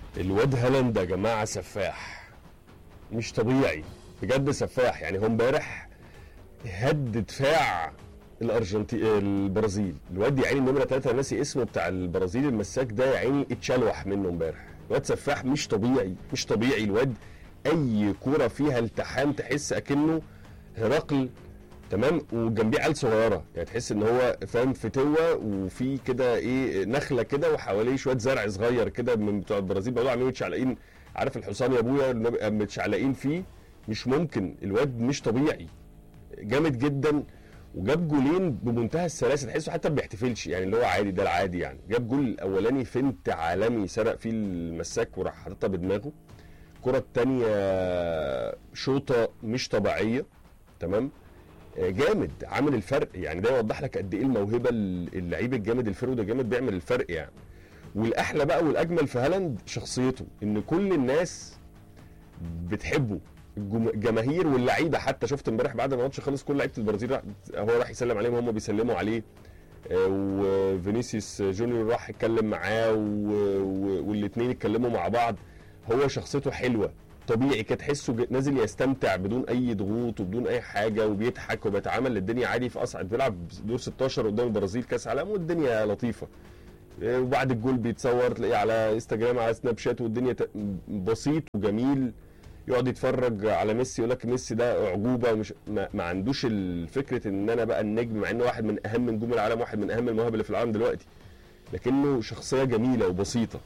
الواد هالاند يا جماعه سفاح مش طبيعي بجد سفاح يعني هو امبارح هد دفاع الارجنتين البرازيل الواد يا عيني نمره ثلاثه ناسي اسمه بتاع البرازيل المساك ده يا عيني اتشلوح منه امبارح الواد سفاح مش طبيعي مش طبيعي الواد اي كوره فيها التحام تحس اكنه هرقل تمام وجنبيه عيال صغيره يعني تحس ان هو فاهم فتوه وفي كده ايه نخله كده وحواليه شويه زرع صغير كده من بتوع البرازيل بيقولوا عاملين متشعلقين عارف الحصان يا ابويا اللي متشعلقين فيه مش ممكن الواد مش طبيعي جامد جدا وجاب جولين بمنتهى السلاسه تحسه حتى ما بيحتفلش يعني اللي هو عادي ده العادي يعني جاب جول الاولاني فنت عالمي سرق فيه المساك وراح حاططها بدماغه الكره الثانيه شوطه مش طبيعيه تمام آه، جامد عامل الفرق يعني ده يوضح لك قد ايه الموهبه اللعيب الجامد الفرو ده جامد بيعمل الفرق يعني والاحلى بقى والاجمل في هالاند شخصيته ان كل الناس بتحبه الجم- الجماهير واللعيبه حتى شفت امبارح بعد ما الماتش خلص كل لعيبه البرازيل راح هو راح يسلم عليهم وهم بيسلموا عليه آه، وفينيسيوس جونيور راح يتكلم معاه والاثنين اتكلموا مع بعض هو شخصيته حلوه طبيعي كده تحسه ج- نازل يستمتع بدون اي ضغوط وبدون اي حاجه وبيضحك وبيتعامل الدنيا عادي في اصعد بيلعب دور 16 قدام البرازيل كاس عالم والدنيا لطيفه آه، وبعد الجول بيتصور تلاقيه على انستجرام على سناب شات والدنيا ت- بسيط وجميل يقعد يتفرج على ميسي يقول لك ميسي ده اعجوبه ومش ما, ما عندوش الفكره ان انا بقى النجم مع انه واحد من اهم نجوم العالم واحد من اهم المواهب اللي في العالم دلوقتي لكنه شخصيه جميله وبسيطه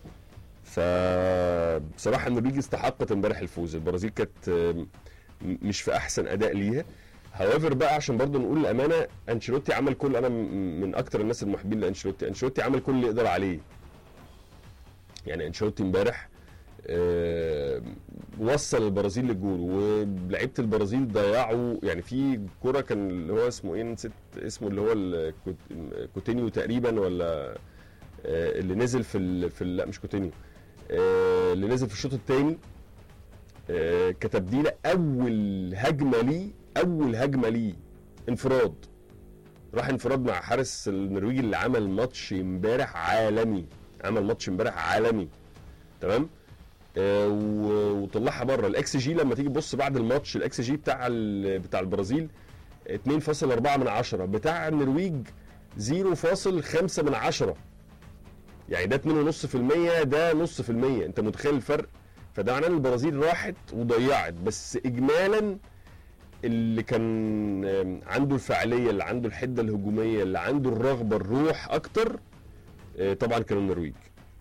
فبصراحه النرويج استحقت امبارح الفوز البرازيل كانت آم، مش في احسن اداء ليها هاويفر بقى عشان برضه نقول الامانه انشيلوتي عمل كل انا م- من اكتر الناس المحبين لانشيلوتي انشيلوتي عمل كل اللي يقدر عليه يعني انشيلوتي امبارح آه، وصل البرازيل للجول ولعيبه البرازيل ضيعوا يعني في كرة كان اللي هو اسمه ايه نسيت اسمه اللي هو الكوت- كوتينيو تقريبا ولا آه، اللي نزل في ال... في ال... لا مش كوتينيو آه، اللي نزل في الشوط الثاني كتبديله اول هجمه ليه اول هجمه ليه انفراد راح انفراد مع حارس النرويجي اللي عمل ماتش امبارح عالمي عمل ماتش امبارح عالمي تمام آه، و- وطلعها بره الاكس جي لما تيجي تبص بعد الماتش الاكس جي بتاع ال- بتاع البرازيل 2.4 من 10 بتاع النرويج 0.5 من 10 يعني ده 2.5% ده نص في المية انت متخيل الفرق فده معناه ان البرازيل راحت وضيعت بس اجمالا اللي كان آم، عنده الفعاليه اللي عنده الحده الهجوميه اللي عنده الرغبه الروح اكتر آه، طبعا كان النرويج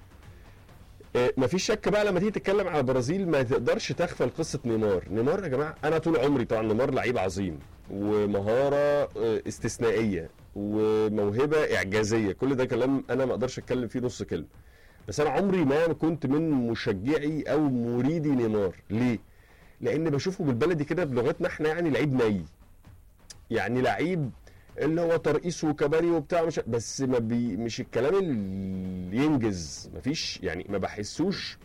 آه، مفيش شك بقى لما تيجي تتكلم على البرازيل ما تقدرش تغفل قصه نيمار نيمار يا جماعه انا طول عمري طبعا نيمار لعيب عظيم ومهاره آه، استثنائيه وموهبه اعجازيه كل ده كلام انا ما اقدرش اتكلم فيه نص كلمه بس انا عمري ما كنت من مشجعي او مريدي نيمار ليه لان بشوفه بالبلدي كده بلغتنا احنا يعني لعيب ني يعني لعيب اللي هو ترقيص وكباري وبتاع مش بس ما بي مش الكلام اللي ينجز مفيش يعني ما بحسوش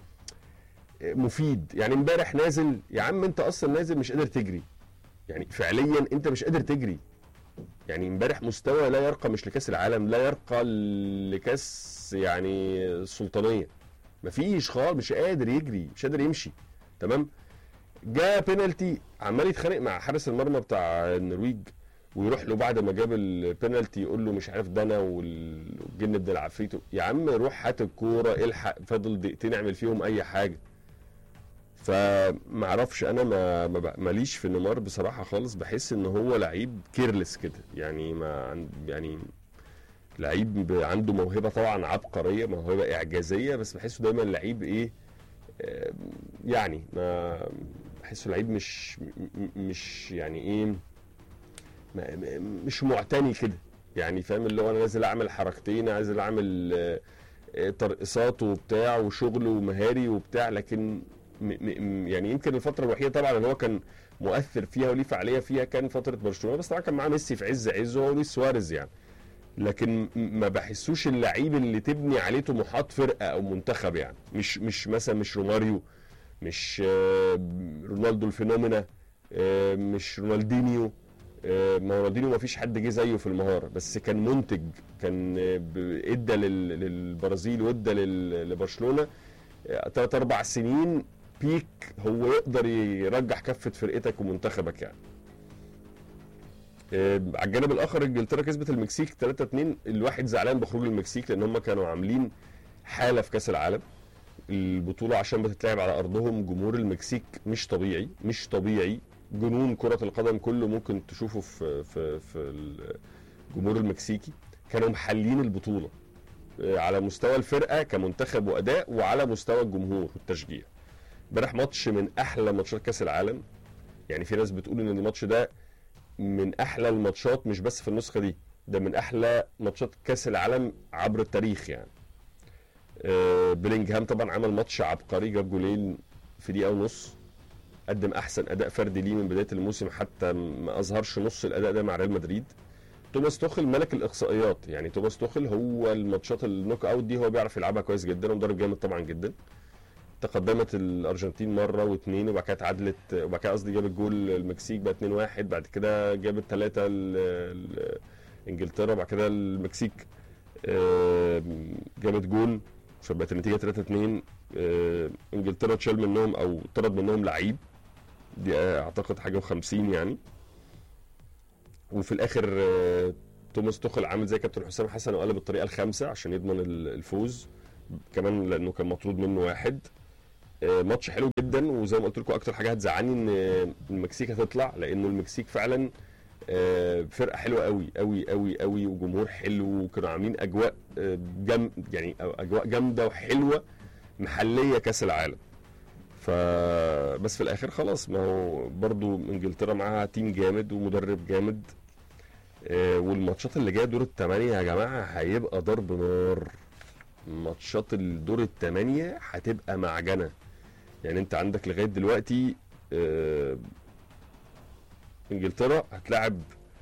مفيد يعني امبارح نازل يا عم انت اصلا نازل مش قادر تجري يعني فعليا انت مش قادر تجري يعني امبارح مستوى لا يرقى مش لكاس العالم لا يرقى لكاس يعني السلطانيه مفيش خالص مش قادر يجري مش قادر يمشي تمام جاء بينالتي عمال يتخانق مع حارس المرمى بتاع النرويج ويروح له بعد ما جاب البينالتي يقول له مش عارف ده انا وال- والجن ابن العفريت يا عم روح هات الكوره الحق فاضل دقيقتين اعمل فيهم اي حاجه فمعرفش انا ما ما ب- ماليش في نيمار بصراحه خالص بحس ان هو لعيب كيرلس كده يعني ما عن- يعني لعيب ب- عنده موهبه طبعا عبقريه موهبه اعجازيه بس بحسه دايما لعيب ايه آه، يعني ما بحسه لعيب مش م- م- مش يعني ايه ما- م- مش معتني كده يعني فاهم اللي هو انا نازل اعمل حركتين نازل اعمل آه، آه، ترقصات وبتاع وشغل ومهاري وبتاع لكن م م يعني يمكن الفتره الوحيده طبعا اللي هو كان مؤثر فيها وليه فعاليه فيها كان فتره برشلونه بس طبعا كان معاه ميسي في عز عزه ولويس سواريز يعني لكن م- ما بحسوش اللعيب اللي تبني عليه طموحات فرقه او منتخب يعني مش مش مثلا مش روماريو مش آه، رونالدو الفينومينا آه، مش رونالدينيو آه، ما هو رونالدينيو ما فيش حد جه زيه في المهاره بس كان منتج كان آه، ب- ادى لل- للبرازيل وادى لل- لبرشلونه ثلاث اربع سنين بيك هو يقدر يرجح كفه فرقتك ومنتخبك يعني آه، على الجانب الاخر انجلترا كسبت المكسيك 3 2 الواحد زعلان بخروج المكسيك لان هم كانوا عاملين حاله في كاس العالم البطوله عشان بتتلعب على ارضهم جمهور المكسيك مش طبيعي مش طبيعي جنون كره القدم كله ممكن تشوفه في في في الجمهور المكسيكي كانوا محلين البطوله آه، على مستوى الفرقه كمنتخب واداء وعلى مستوى الجمهور والتشجيع امبارح ماتش من احلى ماتشات كاس العالم يعني في ناس بتقول ان الماتش ده من احلى الماتشات مش بس في النسخه دي ده من احلى ماتشات كاس العالم عبر التاريخ يعني آه، بيلينجهام طبعا عمل ماتش عبقري جاب جولين في دقيقه ونص قدم احسن اداء فردي ليه من بدايه الموسم حتى ما اظهرش نص الاداء ده مع ريال مدريد توماس توخل ملك الاقصائيات يعني توماس توخل هو الماتشات النوك اوت دي هو بيعرف يلعبها كويس جدا ومدرب جامد طبعا جدا تقدمت الارجنتين مره واثنين وبعد كده اتعادلت وبعد كده قصدي جابت جول المكسيك بقى 2 1 بعد كده جابت ثلاثه انجلترا بعد كده المكسيك آه، جابت جول فبقت النتيجه 3 2 آه، انجلترا اتشال منهم او طرد منهم لعيب دي اعتقد حاجه و50 يعني وفي الاخر آه، توماس توخل عامل زي كابتن حسام حسن وقلب الطريقه الخامسه عشان يضمن ال- الفوز كمان لانه كان مطرود منه واحد آه، ماتش حلو جدا وزي ما قلت لكم اكتر حاجه هتزعلني ان المكسيك هتطلع لانه المكسيك فعلا آه، فرقه حلوه قوي قوي قوي قوي وجمهور حلو وكانوا عاملين اجواء آه، جم يعني أو اجواء جامده وحلوه محليه كاس العالم ف بس في الاخر خلاص ما هو برضو انجلترا معاها تيم جامد ومدرب جامد آه، والماتشات اللي جايه دور الثمانيه يا جماعه هيبقى ضرب نار ماتشات الدور الثمانيه هتبقى معجنه يعني انت عندك لغايه دلوقتي آه، انجلترا هتلاعب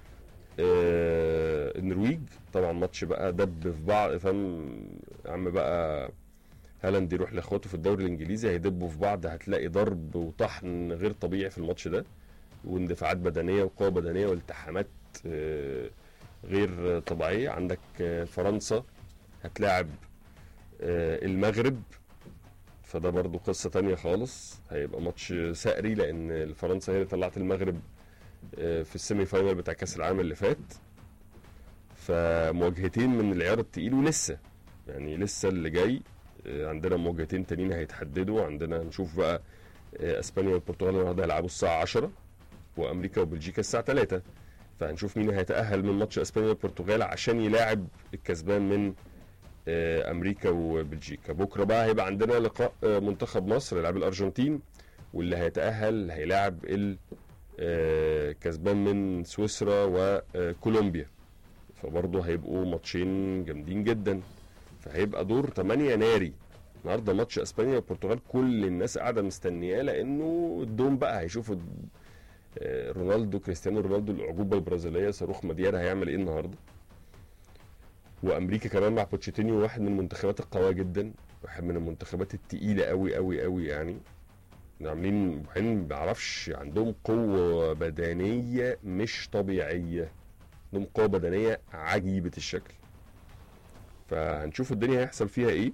آه، النرويج طبعا ماتش بقى دب في بعض فاهم يا عم بقى هالاند يروح لاخواته في الدوري الانجليزي هيدبوا في بعض هتلاقي ضرب وطحن غير طبيعي في الماتش ده واندفاعات بدنيه وقوه بدنيه والتحامات آه، غير طبيعيه عندك آه، فرنسا هتلاعب آه، المغرب فده برضو قصة تانية خالص هيبقى ماتش سقري لأن فرنسا هي اللي طلعت المغرب آه، في السيمي فاينال بتاع كأس العالم اللي فات فمواجهتين من العيار التقيل ولسه يعني لسه اللي جاي آه، عندنا مواجهتين تانيين هيتحددوا عندنا نشوف بقى آه، اسبانيا والبرتغال النهارده هيلعبوا الساعة 10 وامريكا وبلجيكا الساعة 3 فهنشوف مين هيتأهل من ماتش اسبانيا والبرتغال عشان يلاعب الكسبان من آه، امريكا وبلجيكا بكره بقى هيبقى عندنا لقاء آه، منتخب مصر يلعب الارجنتين واللي هيتاهل هيلاعب ال- آه، كسبان من سويسرا وكولومبيا فبرضه هيبقوا ماتشين جامدين جدا فهيبقى دور 8 ناري النهارده ماتش اسبانيا والبرتغال كل الناس قاعده مستنياه لانه الدوم بقى هيشوفوا آه، رونالدو كريستيانو رونالدو الاعجوبه البرازيليه صاروخ مديار هيعمل ايه النهارده وامريكا كمان مع بوتشيتينيو واحد من المنتخبات القويه جدا واحد من المنتخبات التقيله قوي قوي قوي يعني عاملين بعدين ما بعرفش عندهم قوه بدنيه مش طبيعيه عندهم قوه بدنيه عجيبه الشكل فهنشوف الدنيا هيحصل فيها ايه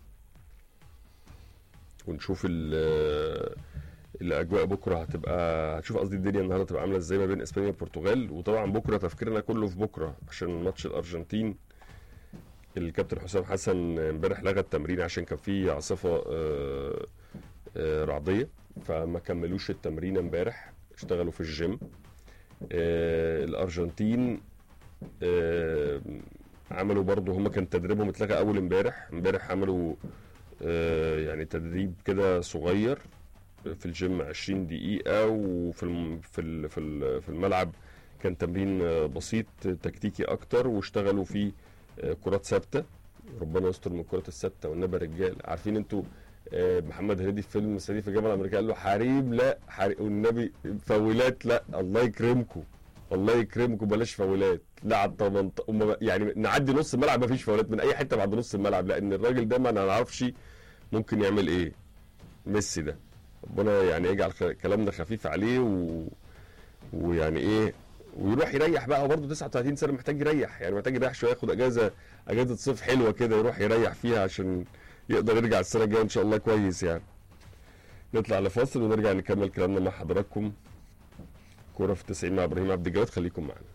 ونشوف ال- الاجواء بكره هتبقى هتشوف قصدي الدنيا النهارده هتبقى عامله ازاي ما بين اسبانيا والبرتغال وطبعا بكره تفكيرنا كله في بكره عشان ماتش الارجنتين الكابتن حسام حسن امبارح لغى التمرين عشان كان في عاصفه آه، آه، رعديه فما كملوش التمرين امبارح اشتغلوا في الجيم آه، الارجنتين آه، عملوا برضو هم كان تدريبهم اتلغى اول امبارح امبارح عملوا آه، يعني تدريب كده صغير في الجيم 20 دقيقة وفي الم في ال في ال في الملعب كان تمرين آه، بسيط تكتيكي أكتر واشتغلوا فيه آه، كرات ثابتة ربنا يستر من الكرات الثابتة والنبي رجال عارفين انتوا آه، محمد هنيدي في فيلم صعيدي في الجامعة الأمريكية قال له حريم لا حريم والنبي فاولات لا الله يكرمكم الله يكرمكم بلاش فاولات لا على 18 يعني نعدي نص الملعب مفيش فاولات من اي حته بعد نص الملعب لان الراجل ده ما نعرفش ممكن يعمل ايه ميسي ده ربنا يعني يجعل خ- كلامنا خفيف عليه و... ويعني ايه ويروح يريح بقى برضه 39 سنه محتاج يريح يعني محتاج يريح شويه ياخد اجازه اجازه صيف حلوه كده يروح يريح فيها عشان يقدر يرجع السنه الجايه ان شاء الله كويس يعني نطلع لفاصل ونرجع نكمل كلامنا مع حضراتكم كوره في 90 مع ابراهيم عبد الجواد خليكم معنا